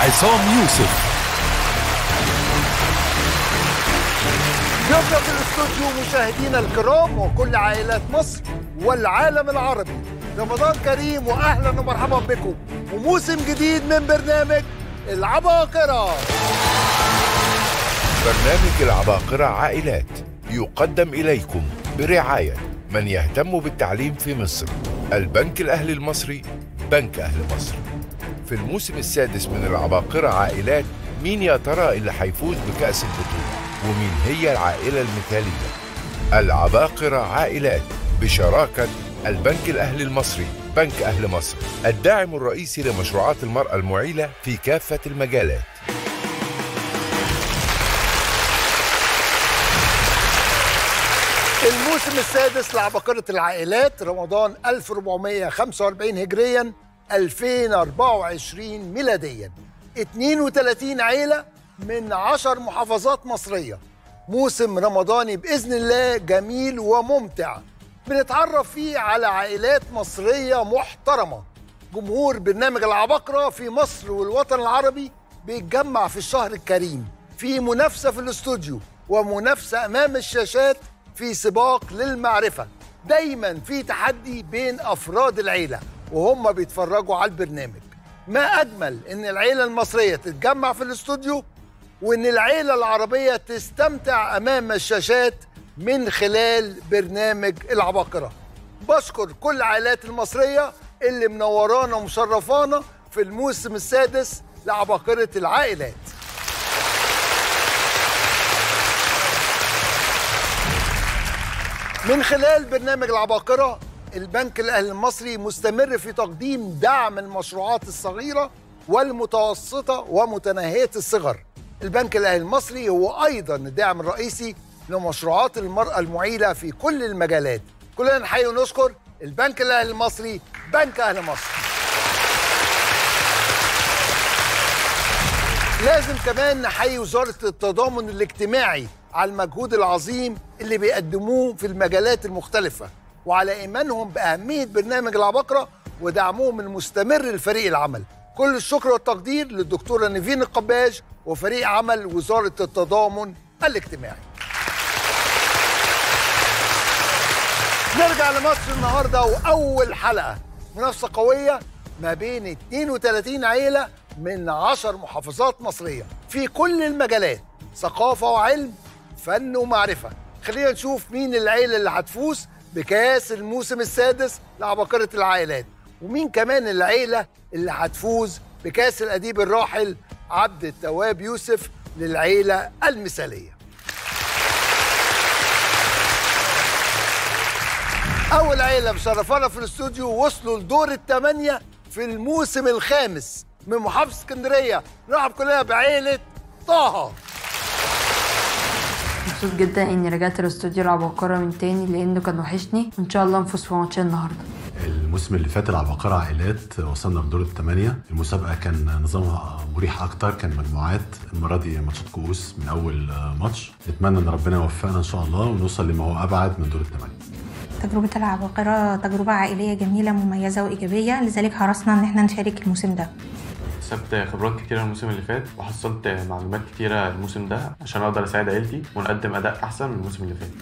عصام يوسف ضيوفنا في الاستوديو مشاهدينا الكرام وكل عائلات مصر والعالم العربي رمضان كريم واهلا ومرحبا بكم وموسم جديد من برنامج العباقرة برنامج العباقرة عائلات يقدم إليكم برعاية من يهتم بالتعليم في مصر البنك الأهلي المصري بنك أهل مصر في الموسم السادس من العباقرة عائلات مين يا ترى اللي هيفوز بكأس البطولة ومين هي العائلة المثالية العباقرة عائلات بشراكة البنك الأهلي المصري بنك أهل مصر الداعم الرئيسي لمشروعات المرأة المعيلة في كافة المجالات الموسم السادس لعباقرة العائلات رمضان 1445 هجريا 2024 ميلاديا 32 عيلة من 10 محافظات مصرية موسم رمضاني بإذن الله جميل وممتع بنتعرف فيه على عائلات مصرية محترمة جمهور برنامج العباقرة في مصر والوطن العربي بيتجمع في الشهر الكريم في منافسة في الاستوديو ومنافسة أمام الشاشات في سباق للمعرفة دايما في تحدي بين أفراد العيلة وهم بيتفرجوا على البرنامج ما أجمل إن العيلة المصرية تتجمع في الاستوديو وإن العيلة العربية تستمتع أمام الشاشات من خلال برنامج العباقرة بشكر كل العائلات المصرية اللي منورانا ومشرفانا في الموسم السادس لعباقرة العائلات من خلال برنامج العباقرة البنك الأهلي المصري مستمر في تقديم دعم المشروعات الصغيرة والمتوسطة ومتناهية الصغر البنك الأهلي المصري هو أيضا الداعم الرئيسي لمشروعات المرأة المعيلة في كل المجالات كلنا نحيي ونشكر البنك الأهلي المصري بنك أهل مصر لازم كمان نحيي وزارة التضامن الاجتماعي على المجهود العظيم اللي بيقدموه في المجالات المختلفة وعلى إيمانهم بأهمية برنامج العباقرة ودعمهم المستمر لفريق العمل كل الشكر والتقدير للدكتورة نيفين القباج وفريق عمل وزارة التضامن الاجتماعي نرجع لمصر النهاردة وأول حلقة منافسة قوية ما بين 32 عيلة من 10 محافظات مصرية في كل المجالات ثقافة وعلم فن ومعرفة خلينا نشوف مين العيلة اللي هتفوز بكاس الموسم السادس لعباقرة العائلات ومين كمان العيلة اللي هتفوز بكاس الأديب الراحل عبد التواب يوسف للعيلة المثالية أول عيلة مشرفانا في الاستوديو وصلوا لدور الثمانية في الموسم الخامس من محافظة اسكندرية نرحب كلنا بعيلة طه مبسوط جدا اني رجعت الاستوديو العباقرة من تاني لانه كان وحشني وان شاء الله نفوز في ماتش النهارده الموسم اللي فات العباقرة عائلات وصلنا لدور الثمانية المسابقة كان نظامها مريح أكتر كان مجموعات المرة دي ماتشات كؤوس من أول ماتش نتمنى إن ربنا يوفقنا إن شاء الله ونوصل لما هو أبعد من دور الثمانية تجربة العباقرة تجربة عائلية جميلة مميزة وإيجابية لذلك حرصنا إن احنا نشارك الموسم ده اكتسبت خبرات كتيرة الموسم اللي فات وحصلت معلومات كتيرة الموسم ده عشان أقدر أساعد عيلتي ونقدم أداء أحسن من الموسم اللي فات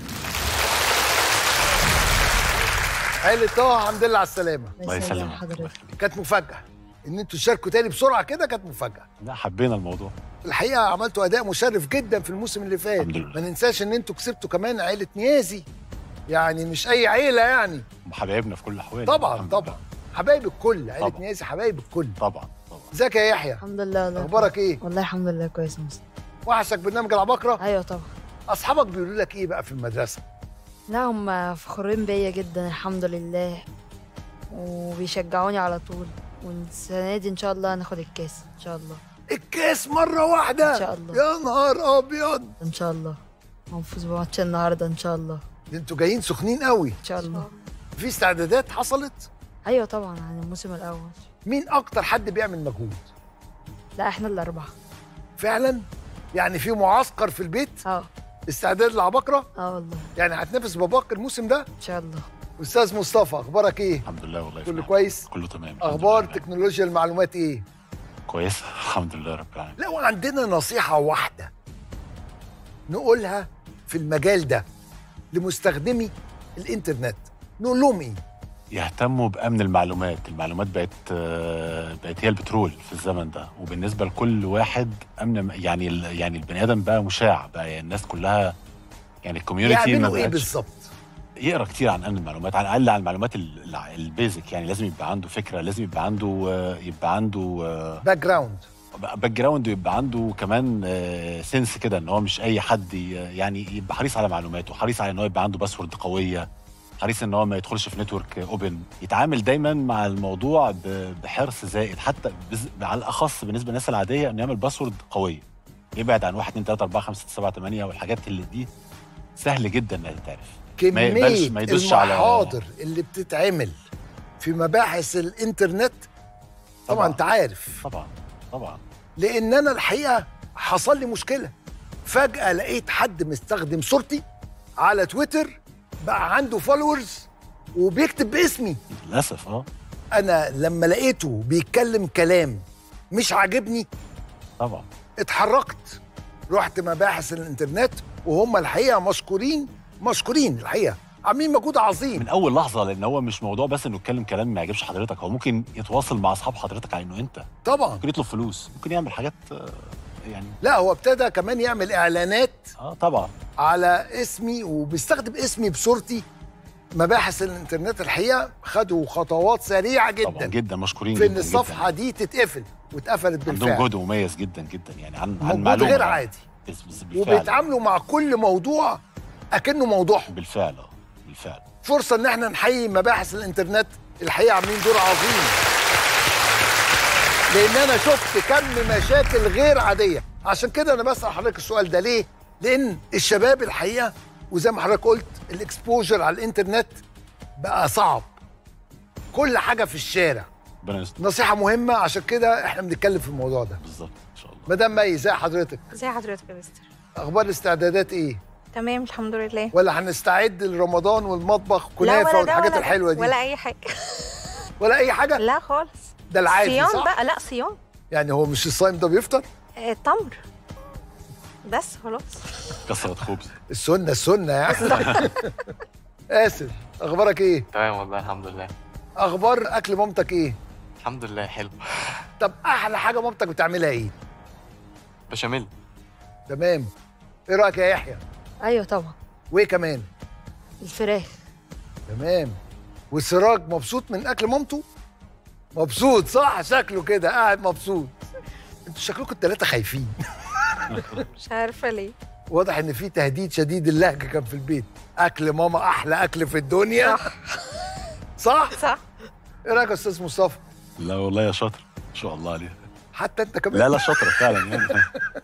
عيلة طه الحمد لله على السلامة الله يسلمك حضرتك كانت مفاجأة إن أنتوا تشاركوا تاني بسرعة كده كانت مفاجأة لا حبينا الموضوع الحقيقة عملتوا أداء مشرف جدا في الموسم اللي فات الحمد لله. ما ننساش إن أنتوا كسبتوا كمان عيلة نيازي يعني مش أي عيلة يعني هم حبايبنا في كل الاحوال طبعا الحمد طبعا لله. حبايب الكل عيلة طبعا. نيازي حبايب الكل طبعا طبعا ازيك يا يحيى الحمد لله والله أخبارك إيه والله الحمد لله كويس يا مصطفى وحشك برنامج العباقرة ايوه طبعا أصحابك بيقولوا لك إيه بقى في المدرسة لا هم فخورين بيا جدا الحمد لله وبيشجعوني على طول والسنه دي ان شاء الله هناخد الكاس ان شاء الله الكاس مرة واحدة إن شاء الله. يا نهار أبيض ان شاء الله هنفوز بماتش النهارده ان شاء الله ده انتوا جايين سخنين قوي ان شاء الله في استعدادات حصلت ايوه طبعا عن الموسم الاول مين أكتر حد بيعمل مجهود لا احنا الاربعه فعلا يعني في معسكر في البيت اه استعداد للعباقرة اه والله يعني هتنافس باباك الموسم ده ان شاء الله أستاذ مصطفى أخبارك إيه الحمد لله والله في كله نعمة. كويس كله تمام الحمد اخبار لله. تكنولوجيا المعلومات ايه كويسه الحمد لله رب العالمين لو عندنا نصيحة واحدة نقولها في المجال ده لمستخدمي الإنترنت نقول لهم إيه؟ يهتموا بامن المعلومات المعلومات بقت آه، بقت هي البترول في الزمن ده وبالنسبه لكل واحد امن يعني ال- يعني البني ادم بقى مشاع بقى يعني الناس كلها يعني الكوميونتي ما يعملوا إيه بقتش بالظبط؟ يقرا كتير عن امن المعلومات على الاقل عن المعلومات ال- الع- البيزك يعني لازم يبقى عنده فكره لازم يبقى عنده آه، يبقى عنده آه، باك جراوند باك جراوند ويبقى عنده كمان آه، سنس كده ان هو مش اي حد ي- يعني يبقى حريص على معلوماته حريص على ان هو يبقى عنده باسورد قويه حريص ان هو ما يدخلش في نتورك اوبن يتعامل دايما مع الموضوع ب- بحرص زائد حتى بز... على الاخص بالنسبه للناس العاديه انه يعمل باسورد قويه يبعد عن 1 2 3 4 5 6 7 8 والحاجات اللي دي سهل جدا انها تتعرف ما يقبلش- كمية ما يدوسش على- المحاضر اللي بتتعمل في مباحث الإنترنت طبعا طبعاً. أنت عارف طبعا طبعا لان انا الحقيقه حصل لي مشكله فجاه لقيت حد مستخدم صورتي على تويتر بقى عنده فولورز وبيكتب باسمي للاسف اه انا لما لقيته بيتكلم كلام مش عاجبني طبعا اتحركت رحت مباحث الانترنت وهم الحقيقه مشكورين مشكورين الحقيقه عاملين مجهود عظيم من اول لحظه لان هو مش موضوع بس انه يتكلم كلام ما يعجبش حضرتك هو ممكن يتواصل مع اصحاب حضرتك على انه انت طبعا ممكن يطلب فلوس ممكن يعمل حاجات آه، يعني لا هو ابتدى كمان يعمل اعلانات اه طبعا على اسمي وبيستخدم اسمي بصورتي مباحث الانترنت الحقيقه خدوا خطوات سريعه طبعا جدا جدا مشكورين في ان جدا الصفحه دي تتقفل واتقفلت عندهم بالفعل جهد مميز جدا جدا يعني عن عن مجهود معلومه غير يعني. عادي بس- بس بالفعل وبيتعاملوا مع كل موضوع اكنه موضوعهم بالفعل اه بالفعل فرصه ان احنا نحيي مباحث الانترنت الحقيقه عاملين دور عظيم لان انا شفت كم مشاكل غير عاديه عشان كده انا بسال حضرتك السؤال ده ليه لان الشباب الحقيقه وزي ما حضرتك قلت الاكسبوجر على الانترنت بقى صعب كل حاجه في الشارع ربنا يستر نصيحه مهمه عشان كده احنا بنتكلم في الموضوع ده بالظبط ان شاء الله مدام مي زي حضرتك ازي حضرتك يا مستر اخبار الاستعدادات ايه تمام الحمد لله ولا هنستعد لرمضان والمطبخ لا كنافه ولا ده والحاجات ولا ده، الحلوه دي ولا اي حاجه ولا اي حاجه لا خالص ده العادي صيام صح بقى لا صيام يعني هو مش الصايم ده بيفطر آه، تمر بس خلاص كسرة خبز السنه السنه يعني اسف اخبارك ايه تمام والله الحمد لله اخبار اكل مامتك ايه الحمد لله حلو طب احلى حاجه مامتك بتعملها ايه بشاميل تمام ايه رايك يا يحيى ايوه طبعا وايه كمان الفراخ تمام والسراج مبسوط من اكل مامته مبسوط صح شكله كده قاعد مبسوط انتوا شكلكم الثلاثه خايفين مش عارفه ليه واضح ان في تهديد شديد اللهجه كان في البيت اكل ماما احلى اكل في الدنيا صح صح صح ايه رايك يا استاذ مصطفى لا والله يا شاطر ما شاء الله عليها حتى انت كمان لا لا شاطره فعلا يعني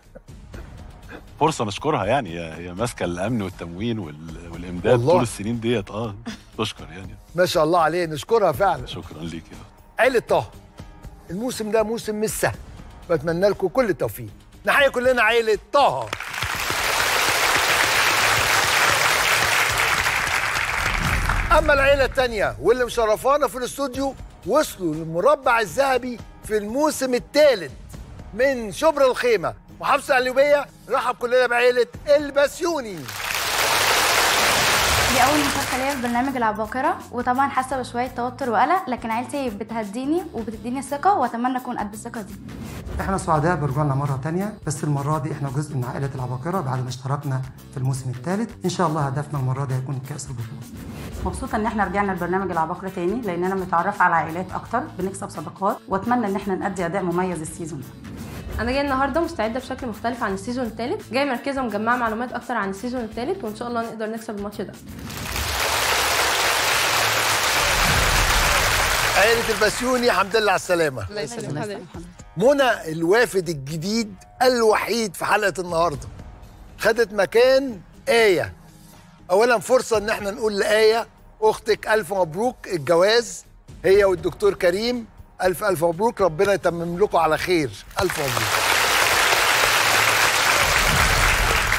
فرصه نشكرها يعني هي هي ماسكه الامن والتموين وال- والامداد والله. طول السنين ديت اه تشكر يعني ما شاء الله عليه نشكرها فعلا شكرا ليك يا عيلة طه الموسم ده موسم مش سهل بتمنى لكم كل التوفيق نحيي كلنا عيلة طه أما العيلة التانية واللي مشرفانا في الاستوديو وصلوا للمربع الذهبي في الموسم الثالث من شبر الخيمة محافظة القليوبية رحب كلنا بعيلة البسيوني دي أول مشاركة ليا في برنامج العباقرة وطبعا حاسة بشوية توتر وقلق لكن عيلتي بتهديني وبتديني ثقة وأتمنى أكون قد الثقة دي احنا سعداء برجوعنا مرة تانية بس المرة دي احنا جزء من عائلة العباقرة بعد ما اشتركنا في الموسم الثالث ان شاء الله هدفنا المرة دي هيكون كأس البطولة مبسوطة ان احنا رجعنا لبرنامج العباقرة تاني لاننا بنتعرف على عائلات اكتر بنكسب صداقات واتمنى ان احنا نأدي اداء مميز السيزون ده انا جايه النهارده مستعده بشكل مختلف عن السيزون الثالث جايه مركزه ومجمعه معلومات اكتر عن السيزون الثالث وان شاء الله نقدر نكسب الماتش ده عيلة البسيوني الحمد لله على السلامة الله يسلمك حضرتك منى الوافد الجديد الوحيد في حلقة النهاردة خدت مكان آية أولا فرصة إن احنا نقول لآية أختك ألف مبروك الجواز هي والدكتور كريم ألف ألف مبروك ربنا يتمم لكم على خير ألف مبروك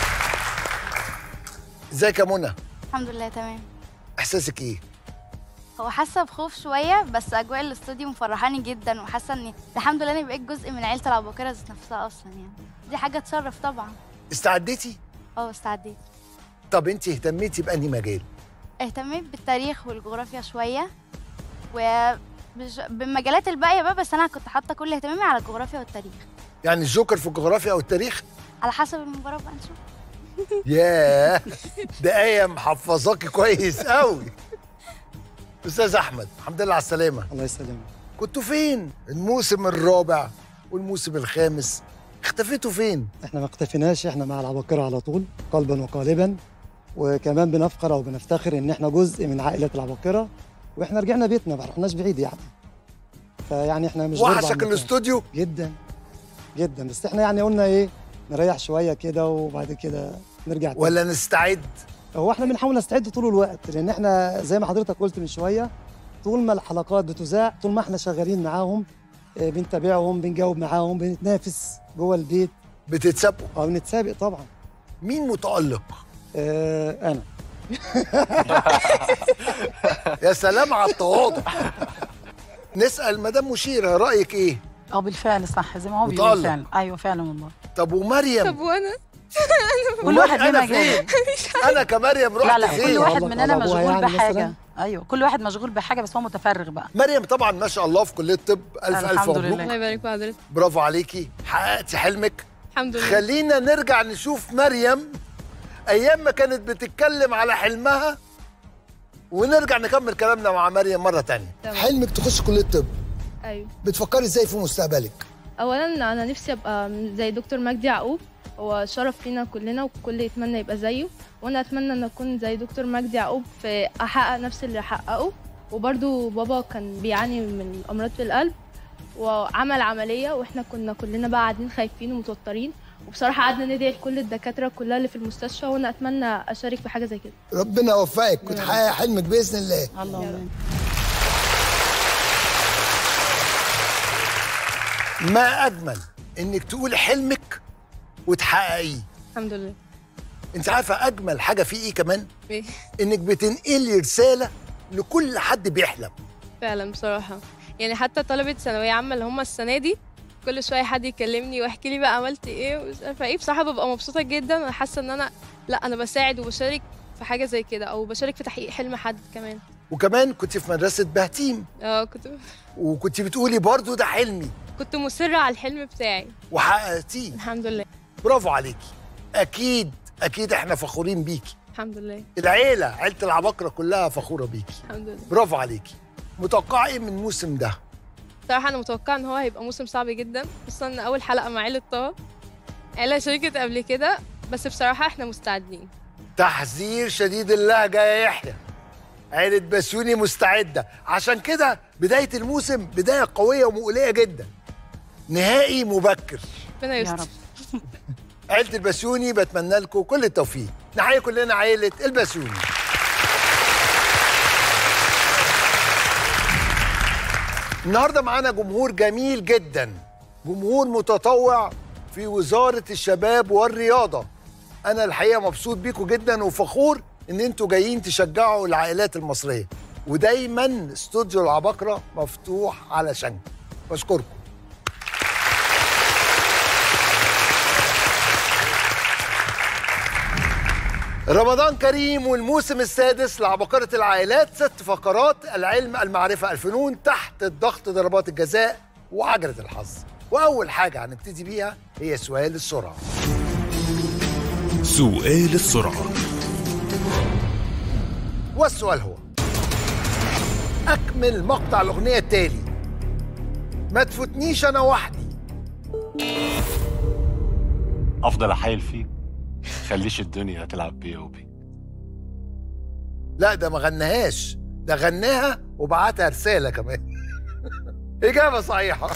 ازيك يا منى الحمد لله تمام إحساسك إيه؟ هو حاسه بخوف شويه بس اجواء الاستوديو مفرحاني جدا وحاسه اني الحمد لله اني بقيت جزء من عيله العباقره ذات نفسها اصلا يعني دي حاجه تشرف طبعا استعديتي اه استعديت طب انت اهتميتي بانهي مجال اهتميت بالتاريخ والجغرافيا شويه و بج- بالمجالات الباقيه بقى بس انا كنت حاطه كل اهتمامي على الجغرافيا والتاريخ يعني الجوكر في الجغرافيا او التاريخ على حسب المباراه بقى نشوف ياه ده ايه محفظاكي كويس قوي استاذ احمد الحمد لله على السلامه الله يسلمك كنتوا فين الموسم الرابع والموسم الخامس اختفيتوا فين احنا ما اختفيناش احنا مع العباقرة على طول قلبا وقالبا وكمان بنفخر او بنفتخر ان احنا جزء من عائلة العباقرة واحنا رجعنا بيتنا ما رحناش بعيد يعني فيعني احنا مش غربة عن وحشك المكان. الاستوديو جدا جدا بس احنا يعني قلنا ايه نريح شوية كده وبعد كده نرجع تاني. ولا نستعد هو احنا بنحاول نستعد طول الوقت لان احنا زي ما حضرتك قلت من شويه طول ما الحلقات بتذاع طول ما احنا شغالين معاهم آه، بنتابعهم بنجاوب معاهم بنتنافس جوه البيت بتتسابقوا اه بنتسابق طبعا مين متالق آه انا يا سلام على التواضع نسال مدام مشيره رايك ايه اه بالفعل صح زي ما هو بيقول مطلق. فعلا ايوه فعلا والله طب ومريم طب وانا كل واحد ليه انا مجال فين انا كمريم رحت لا لا فين كل واحد والله مننا على أبوها مشغول يعني بحاجه مثلاً؟ ايوه كل واحد مشغول بحاجه بس هو متفرغ بقى مريم طبعا ما شاء الله في كليه الطب الف الف الحمد مبروك لله. الله يبارك في حضرتك برافو عليكي حققتي حلمك الحمد لله خلينا نرجع نشوف مريم ايام ما كانت بتتكلم على حلمها ونرجع نكمل كلامنا مع مريم مره تانية تمام. حلمك تخش كليه الطب ايوه بتفكري ازاي في مستقبلك اولا انا نفسي ابقى زي دكتور مجدي يعقوب هو شرف لينا كلنا والكل يتمنى يبقى زيه وانا اتمنى ان اكون زي دكتور مجدي يعقوب في احقق نفس اللي حققه وبرضو بابا كان بيعاني من امراض في القلب وعمل عمليه واحنا كنا كلنا بقى قاعدين خايفين ومتوترين وبصراحه قعدنا ندعي لكل الدكاتره كلها اللي في المستشفى وانا اتمنى اشارك في حاجه زي كده ربنا يوفقك وتحقق حلمك باذن الله اللهم ما اجمل انك تقول حلمك وتحققيه الحمد لله انت عارفه اجمل حاجه فيه ايه كمان إيه؟ انك بتنقلي رساله لكل حد بيحلم فعلا بصراحة يعني حتى طلبة ثانوية عامة اللي هم السنة دي كل شوية حد يكلمني ويحكي لي بقى عملت ايه ومش عارفة ايه بصراحة ببقى مبسوطة جدا وحاسة ان انا لا انا بساعد وبشارك في حاجة زي كده او بشارك في تحقيق حلم حد كمان وكمان كنت في مدرسه بهتيم اه كنت وكنت بتقولي برضو ده حلمي كنت مصرة على الحلم بتاعي وحققتيه الحمد لله برافو عليكي اكيد اكيد احنا فخورين بيكي الحمد لله العيله عيله العباقره كلها فخوره بيكي الحمد لله برافو عليكي متوقعه ايه من الموسم ده بصراحة انا متوقعة ان هو هيبقى موسم صعب جدا خصوصا ان اول حلقة مع عيلة طه عيلة شركت قبل كده بس بصراحة احنا مستعدين تحذير شديد اللهجه يا يحيى عيلة بسيوني مستعدة عشان كده بداية الموسم بداية قوية ومؤلية جدا نهائي مبكر ربنا يا يستر رب عيلة البسيوني بتمنى لكم كل التوفيق نحيي كلنا عيلة البسيوني النهارده معانا جمهور جميل جدا جمهور متطوع في وزارة الشباب والرياضة أنا الحقيقة مبسوط بيكم جدا وفخور إن أنتوا جايين تشجعوا العائلات المصرية ودايما استوديو العباقرة مفتوح علشانكم بشكركم رمضان كريم والموسم السادس لعباقرة العائلات ست فقرات العلم المعرفة الفنون تحت الضغط ضربات الجزاء وعجلة الحظ وأول حاجة هنبتدي بيها هي سؤال السرعة سؤال السرعة والسؤال هو أكمل مقطع الأغنية التالي ما تفوتنيش أنا وحدي افضل احايل فيك خليش الدنيا تلعب بيا وبيك لا ده ما غناهاش ده غناها وبعتها رسالة كمان إجابة صحيحة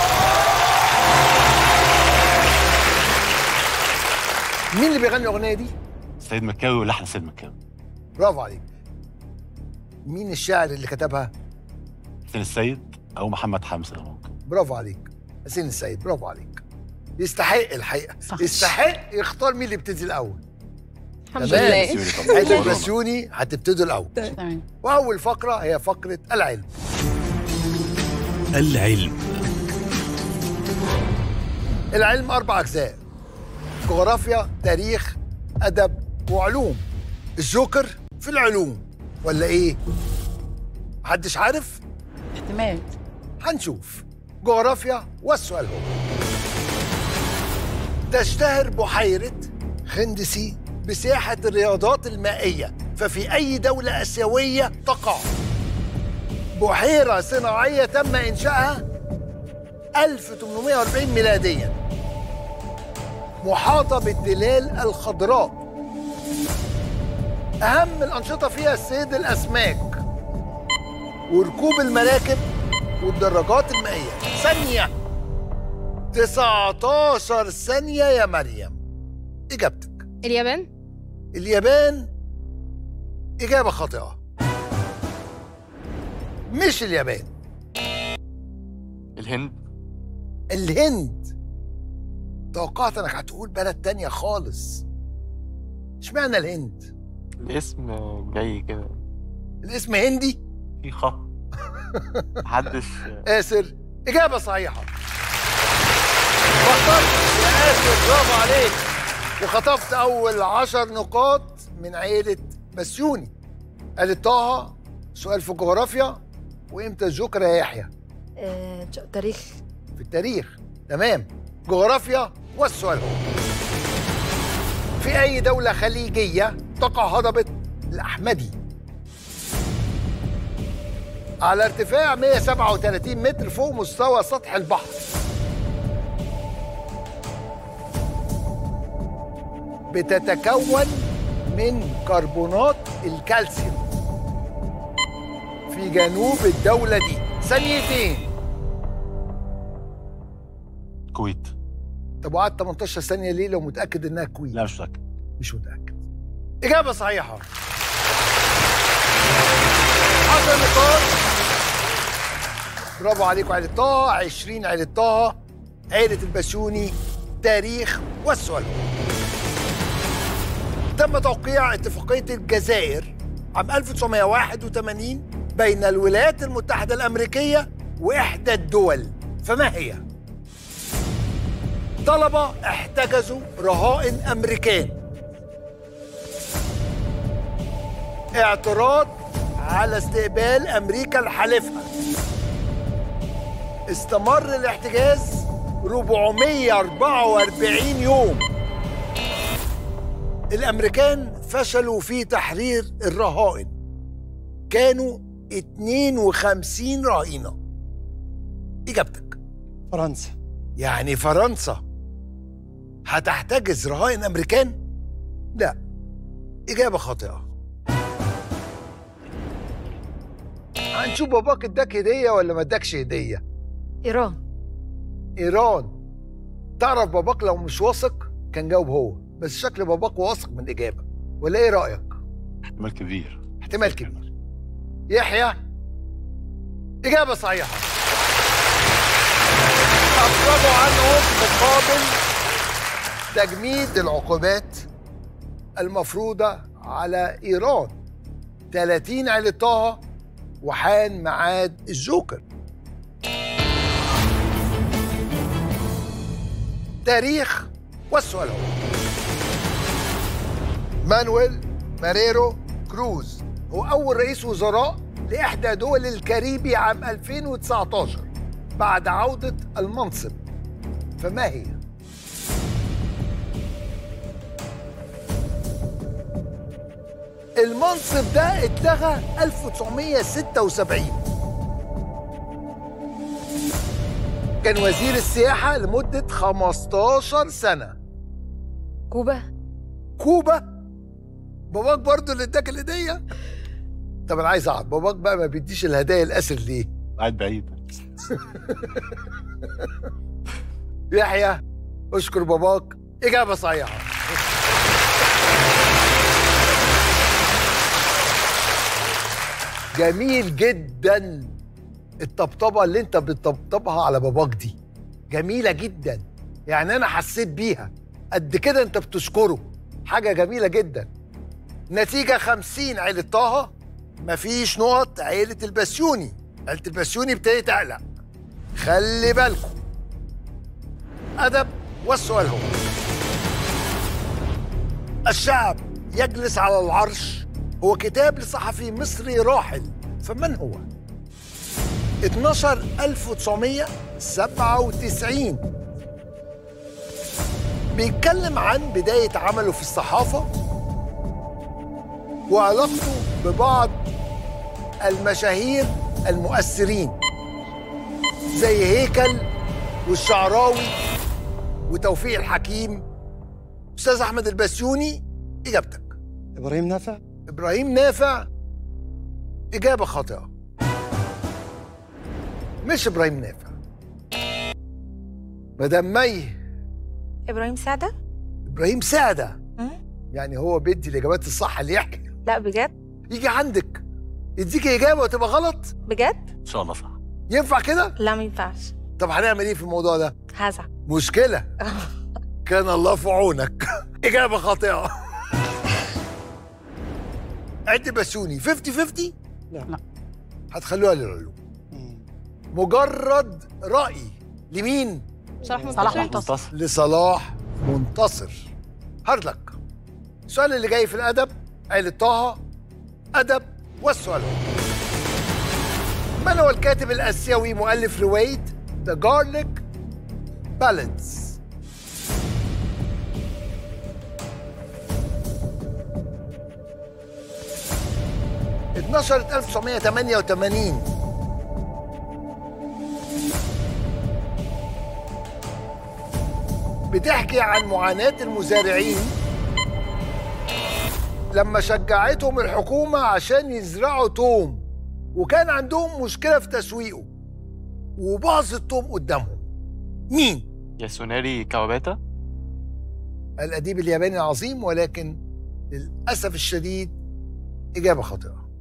مين اللي بيغني الأغنية دي؟ سيد مكاوي ولحن سيد مكاوي برافو عليك مين الشاعر اللي كتبها؟ حسين السيد او محمد حمزه لو ممكن برافو عليك حسين السيد برافو عليك يستحق الحقيقة صح. يستحق يختار مين اللي يبتدي الأول الحمد تمام. لله. عيلة البسيوني هتبتدوا الأول تمام وأول فقرة هي فقرة العلم العلم العلم أربع أجزاء جغرافيا تاريخ أدب وعلوم الجوكر في العلوم ولا إيه؟ محدش عارف؟ احتمال هنشوف جغرافيا والسؤال هو تشتهر بحيرة خندسي بساحة الرياضات المائية ففي أي دولة آسيوية تقع بحيرة صناعية تم إنشائها 1840 ميلاديا محاطة بالتلال الخضراء أهم الأنشطة فيها صيد الأسماك وركوب المراكب والدراجات المائية ثانية 19 ثانية يا مريم إجابتك اليابان اليابان إجابة خاطئة مش اليابان الهند الهند توقعت انك هتقول بلد تانية خالص اشمعنى الهند الاسم جاي كده الاسم هندي في خط محدش آسر إجابة صحيحة فكرت يا آسر برافو عليك وخطفت أول عشر نقاط من عيلة بسيوني قالت طه سؤال في الجغرافيا وإمتى الجوكر يا يحيى آه، تاريخ في التاريخ تمام جغرافيا والسؤال هو في أي دولة خليجية تقع هضبة الأحمدي على ارتفاع 137 متر فوق مستوى سطح البحر بتتكون من كربونات الكالسيوم في جنوب الدولة دي ثانيتين الكويت طب وقعدت 18 ثانية ليه لو متأكد إنها كويت؟ لا مش متأكد مش متأكد إجابة صحيحة 10 نقاط برافو عليكم عيلة طه 20 عيلة طه عيلة البسيوني تاريخ والسؤال تم توقيع اتفاقية الجزائر عام 1981 بين الولايات المتحدة الأمريكية وإحدى الدول فما هي؟ طلبة احتجزوا رهائن أمريكان اعتراض على استقبال أمريكا لحليفها استمر الاحتجاز 444 يوم الأمريكان فشلوا في تحرير الرهائن كانوا 52 رهينة إجابتك فرنسا يعني فرنسا هتحتجز رهائن أمريكان؟ لا إجابة خاطئة هنشوف باباك اداك هدية ولا ما اداكش هدية إيران إيران تعرف باباك لو مش واثق كان جاوب هو بس شكل باباك واثق من الإجابة ولا إيه رأيك؟ احتمال كبير احتمال كبير يحيى إجابة صحيحة أفرضوا عنهم مقابل تجميد العقوبات المفروضة على إيران 30 عيلة طه وحان ميعاد الجوكر تاريخ والسؤال هو مانويل ماريرو كروز هو أول رئيس وزراء لإحدى دول الكاريبي عام 2019 بعد عودة المنصب فما هي؟ المنصب ده اتلغى 1976 كان وزير السياحة لمدة 15 سنة كوبا كوبا باباك برضو اللي اداك الهدية طب انا عايز اعرف باباك بقى ما بيديش الهدايا الاسر ليه؟ قاعد بعيد يحيى اشكر باباك اجابة صحيحة جميل جدا الطبطبة اللي انت بتطبطبها على باباك دي جميلة جدا يعني انا حسيت بيها قد كده انت بتشكره حاجة جميلة جدا نتيجة 50 عيلة طه مفيش نقط عيلة البسيوني عيلة البسيوني ابتدت تقلق خلي بالكم أدب والسؤال هو الشعب يجلس على العرش هو كتاب لصحفي مصري راحل فمن هو؟ 12997 بيتكلم عن بداية عمله في الصحافة وعلاقته ببعض المشاهير المؤثرين زي هيكل والشعراوي وتوفيق الحكيم أستاذ أحمد البسيوني إجابتك ابراهيم نافع إبراهيم نافع إجابة خاطئة مش إبراهيم نافع مدام مي ابراهيم سعده إبراهيم سعدة يعني هو بيدي الإجابات الصح اللي يحكي لا بجد يجي عندك يديك إجابة وتبقى غلط بجد ان شاء الله صح ينفع كده؟ لا ما ينفعش طب هنعمل إيه في الموضوع ده؟ هزعل مشكلة كان الله في عونك إجابة خاطئة عد بسوني 50 50 لا لا هتخلوها للعلوم مجرد رأي لمين؟ صلاح صلاح منتصر منتصر لصلاح منتصر هارلك السؤال اللي جاي في الأدب عيلة طه أدب والسؤال هو من هو الكاتب الآسيوي مؤلف رواية The Garlic Ballads؟ اتنشرت 1988 بتحكي عن معاناة المزارعين لما شجعتهم الحكومة عشان يزرعوا توم وكان عندهم مشكلة في تسويقه وباظ التوم قدامهم مين؟ ياسوناري كواباتا الأديب الياباني العظيم ولكن للأسف الشديد إجابة خاطئة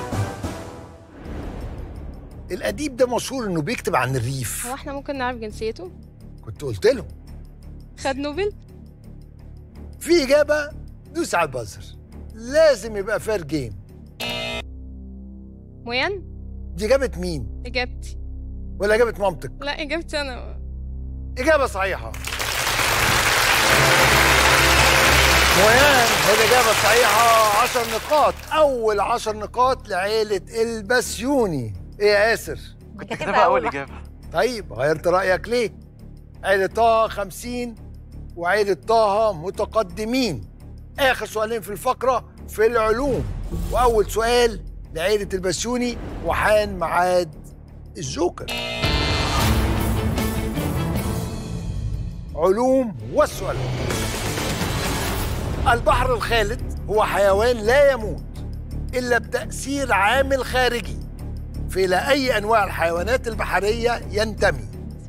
الأديب ده مشهور إنه بيكتب عن الريف هو احنا ممكن نعرف جنسيته كنت قلت له خد نوبل في إجابة دوس على البازر لازم يبقى فير جيم مويان دي إجابة مين؟ اجابتي ولا إجابة مامتك؟ لا اجابتي انا إجابة صحيحة مويان هي الإجابة الصحيحة 10 نقاط أول 10 نقاط لعيلة البسيوني إيه يا ياسر؟ كنت كاتبها اول اجابه طيب غيرت رأيك ليه؟ عيلة طه 50 وعيلة طه متقدمين آخر سؤالين في الفقرة في العلوم وأول سؤال لعيلة البسيوني وحان ميعاد الجوكر علوم والسؤال البحر الخالد هو حيوان لا يموت إلا بتأثير عامل خارجي في إلى أي أنواع الحيوانات البحرية ينتمي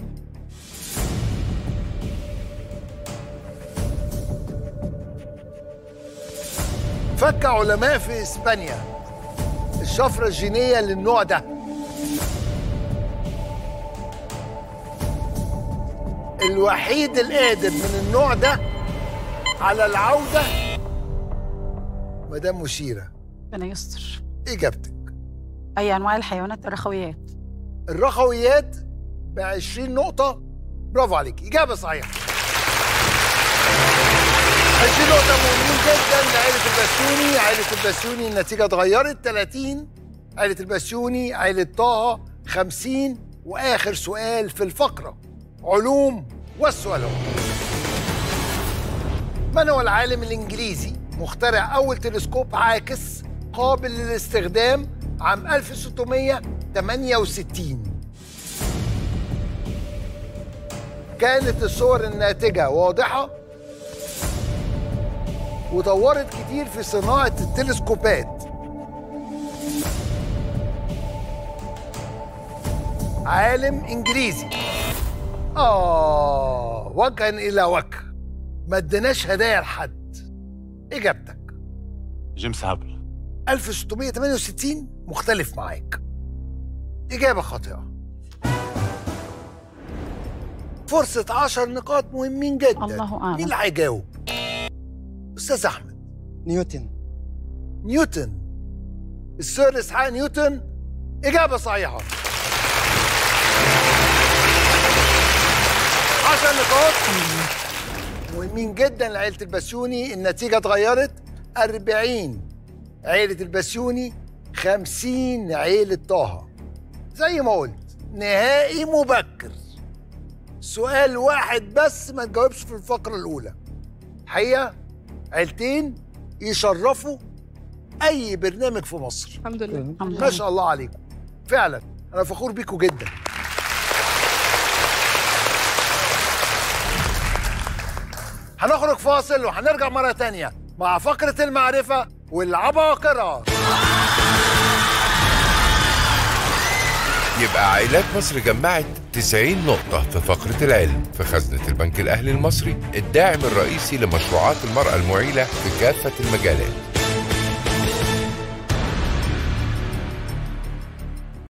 فك علماء في إسبانيا الشفرة الجينية للنوع ده الوحيد القادر من النوع ده على العودة مدام مشيرة ربنا يستر إجابتك اي انواع الحيوانات الرخويات الرخويات ب 20 نقطة برافو عليك إجابة صحيحة 20 نقطة مهمين جدا لعائلة البسيوني عائلة البسيوني النتيجة اتغيرت 30 عائلة البسيوني عائلة طه 50 وآخر سؤال في الفقرة علوم والسؤال هو من هو العالم الإنجليزي مخترع أول تلسكوب عاكس قابل للاستخدام عام 1668 كانت الصور الناتجة واضحة وطورت كتير في صناعة التلسكوبات عالم إنجليزي آه وجها إلى وجه ما اديناش هدايا لحد إجابتك جيمس هابل 1668 مختلف معاك إجابة خاطئة فرصة 10 نقاط مهمين جدا الله أعلم. مين اللي هيجاوب؟ أستاذ أحمد نيوتن نيوتن السير اسحاق نيوتن اجابه صحيحه 10 نقاط مهمين جدا لعيله البسيوني النتيجه اتغيرت 40 عيله البسيوني 50 عيله طه زي ما قلت نهائي مبكر سؤال واحد بس ما تجاوبش في الفقره الاولى حقيقه عيلتين يشرفوا اي برنامج في مصر الحمد لله ما شاء الله عليكم فعلا انا فخور بيكم جدا هنخرج فاصل وهنرجع مرة تانية مع فقرة المعرفة والعباقرة يبقى عائلات مصر جمعت 90 نقطة في فقرة العلم في خزنة البنك الأهلي المصري الداعم الرئيسي لمشروعات المرأة المعيلة في كافة المجالات